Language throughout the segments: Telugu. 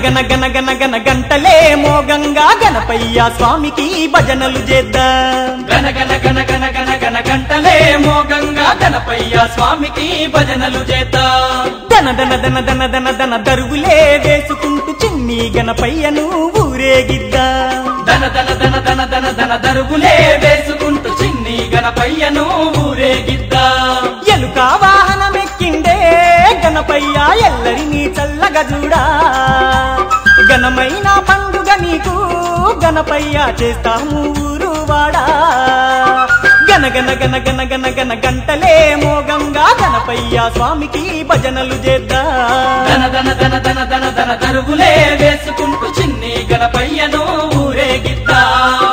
గన గన గన గన గంటలే మోగంగా గణపయ్య స్వామికి భజనలు చేద్దాం గన గన గన గన గన గన గంటలే మోగంగా గణపయ్య స్వామికి భజనలు చేద్దాం దన దన దన దన దన దన దరుగులే వేసుకుంటూ చిన్ని గణపయ్యను ఊరేగిద్దాం ధన ధన ధన ధన ధన ధన దరుగులే వేసుకుంటూ చిన్ని గణపయ్యను ఊరేగిద్దాం ఎలుక వాహనమెక్కిండే గణపయ్య ఎల్లరినీ చల్లగా చూడా ఘనమైన పండుగ నీకు గణపయ్య చేస్తాము ఊరువాడా గన గన గన గన గన గన గంటలే మోగంగా గణపయ్య స్వామికి భజనలు చేద్దాం ధన ధన ధన ధన ధన ధన దరుగులే వేసుకుంటూ చిన్ని గణపయ్యను ఊరేగిద్దాం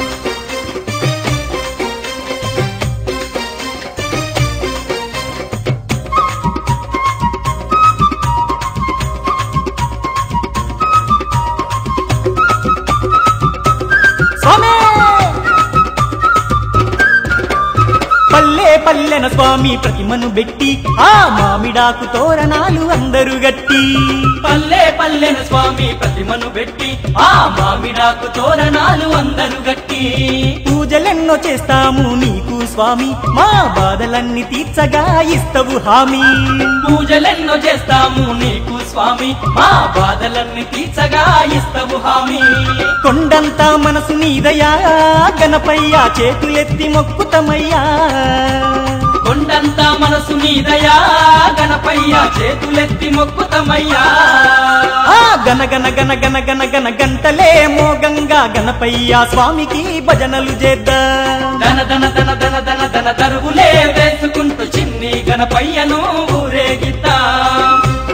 స్వామి పల్లె పల్లెన స్వామి ప్రతిమను పెట్టి ఆ మామిడాకు తోరణాలు అందరు గట్టి పల్లె పల్లెన స్వామి ప్రతిమను పెట్టి ఆ మామిడాకు తోరణాలు అందరు గట్టి పూజలెన్నో చేస్తాము నీకు స్వామి మా బాధలన్నీ తీర్చగా ఇస్తవు హామీ పూజలెన్నో చేస్తాము నీకు స్వామి మా బాధలన్నీ తీర్చగా ఇస్తవు హామీ కొండంతా మనసు నీదయా గణపయ్య చేతులెత్తి మొక్కుతమయ్యా కొండంతా మనసు నీదయా గణపయ్య చేతులెత్తి మొక్కుతమయ్యా ఆ గన గన గన గన గన గన గంటలే మోగంగా గణపయ్య స్వామికి భజనలు చేద్దాం ధన ధన ధన ధన ధన ధన దరుగులే వేసుకుంటూ చిన్ని గణపయ్యను ఊరేగిద్దాం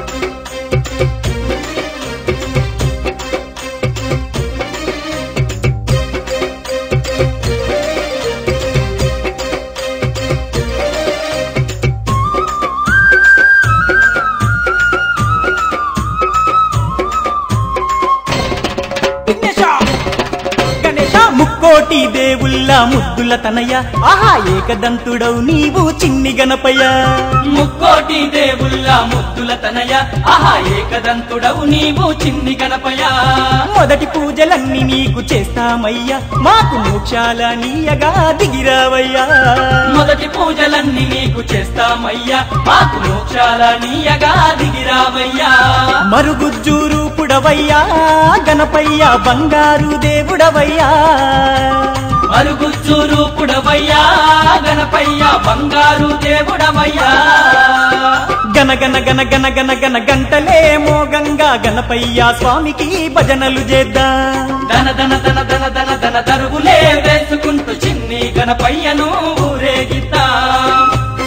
విఘ్నేశ! గణేశ ముక్కోటి దేవుళ్ళ ముద్దుల తనయ ఆహా ఏకదంతుడవు నీవు చిన్ని గణపయ్య ముక్కోటి దేవుళ్ళ ముద్దుల తనయ ఆహా ఏకదంతుడవు నీవు చిన్ని గణపయ మొదటి పూజలన్నీ నీకు చేస్తామయ్యా మాకు మోక్షాల నీయగా దిగిరావయ్యా మొదటి పూజలన్నీ నీకు చేస్తామయ్యా మాకు మోక్షాల నీయగా దిగిరావయ్యా మరుగుజ్జూరు పుడవయ్యా గణపయ్య బంగారు దేవుడవయ్యా మరుగుజ్జూరు పుడవయ్యా గణపయ్య బంగారు దేవుడవయ్యా గన గన గన గన గన గన గంటలే మోగంగా గణపయ్య స్వామికి భజనలు చేద్దాం ధన ధన ధన ధన ధన ధన దరుగులే వేసుకుంటూ చిన్ని గణపయ్యను ఊరేగిద్దాం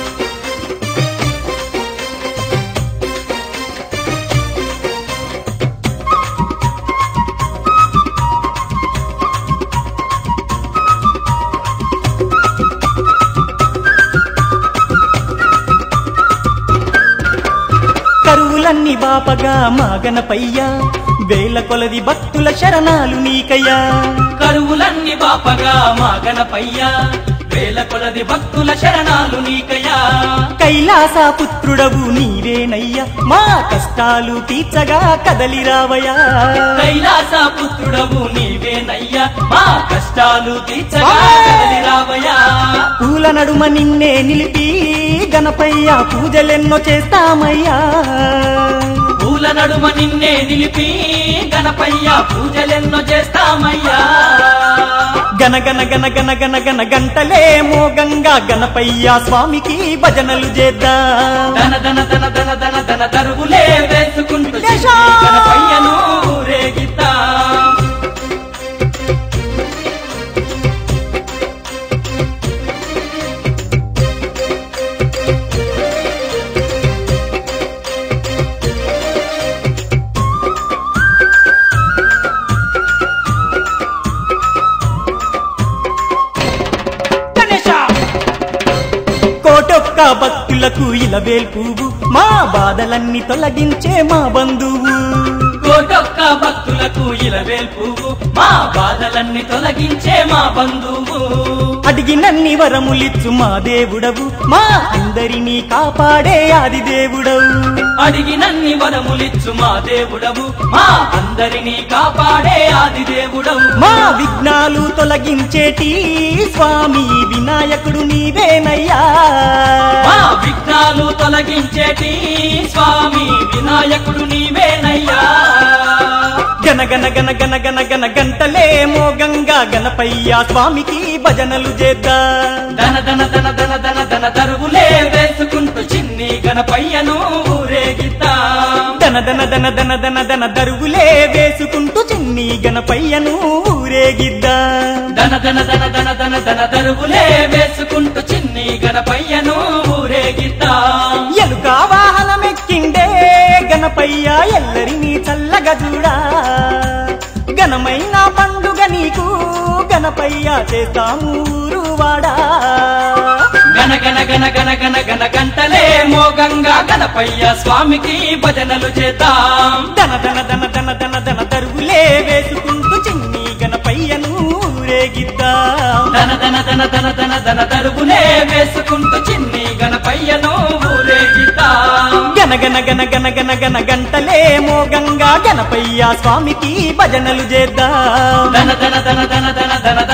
కరువులన్నీ బాపగా మా గణపయ్య వేల కొలది భక్తుల శరణాలు నీకయ్యా కరువులన్నీ బాపగా మా గణపయ్య వేల కొలది భక్తుల శరణాలు నీకయ్యా కైలాస పుత్రుడవు నీవేనయ్యా మా కష్టాలు తీర్చగా కదలిరావయ్యా కైలాస పుత్రుడవు నీవేనయ్యా మా కష్టాలు తీర్చగా కదలిరావయ్యా పూల నడుమ నిన్నే నిలిపి గణపయ్య పూజలెన్నో చేస్తామయ్యా పూల నడుమ నిన్నే నిలిపి గణపయ్య పూజలెన్నో చేస్తామయ్యా గన గన గన గన గన గన గంటలే మోగంగా గణపయ్య స్వామికి భజనలు చేద్దాం ధన ధన ధన ధన ధన ధన దరుగులే వేసుకుంటూ చిన్ని దేశా! గణపయ్యను ఊరేగిద్దాం గణేశ! కోటొక్క భక్తులకు ఇలవేల్పువు మా బాధలన్నీ తొలగించే మా బంధువు కోటొక్క భక్తులకు ఇలవేల్పువు మా బాధలన్నీ తొలగించే మా బంధువు అడిగినన్ని వరములిచ్చు మా దేవుడవు మా అందరినీ కాపాడే ఆది దేవుడవు అడిగినన్ని వరములిచ్చు మా దేవుడవు మా అందరినీ కాపాడే ఆది దేవుడవు మా విఘ్నాలు తొలగించేటి స్వామి వినాయకుడు నీవేనయ్యా మా విఘ్నాలు తొలగించేటి స్వామి వినాయకుడు నీవేనయ్యా గన గన గన గన గన గన గంటలే మోగంగా గణపయ్య స్వామికి భజనలు చేద్దాం ధన ధన ధన ధన ధన ధన దరువులే వేసుకుంటూ చిన్ని గణపయ్యను ఊరేగిద్దాం దన దన దన దన దన దన దరువులే వేసుకుంటూ చిన్ని గణపయ్యను ఊరేగిద్దాం ధన ధన ధన ధన ధన ధన దరువులే వేసుకుంటూ చిన్ని గణపయ్యను ఊరేగిద్దాం ఎలుక వాహనమెక్కిండే గణపయ్య ఎల్లరినీ చల్లగా చూడా ఘనమైన పండుగ నీకు గణపయ్య చేస్తాము ఊరువాడా గన గన గన గన గన గన గంటలే మోగంగా గణపయ్య స్వామికి భజనలు చేద్దాం దన దన దన దన దన దన దరువులే వేసుకుంటూ చిన్ని గణపయ్యను ఊరేగిద్దాం ధన ధన ధన ధన ధన ధన దరువులే వేసుకుంటూ చిన్ని గణపయ్యను ఊరేగిద్దాం గన గన గన గన గన గన గంటలే మోగంగా గణపయ్య స్వామికి భజనలు చేద్దాం ధన ధన ధన ధన ధన ధన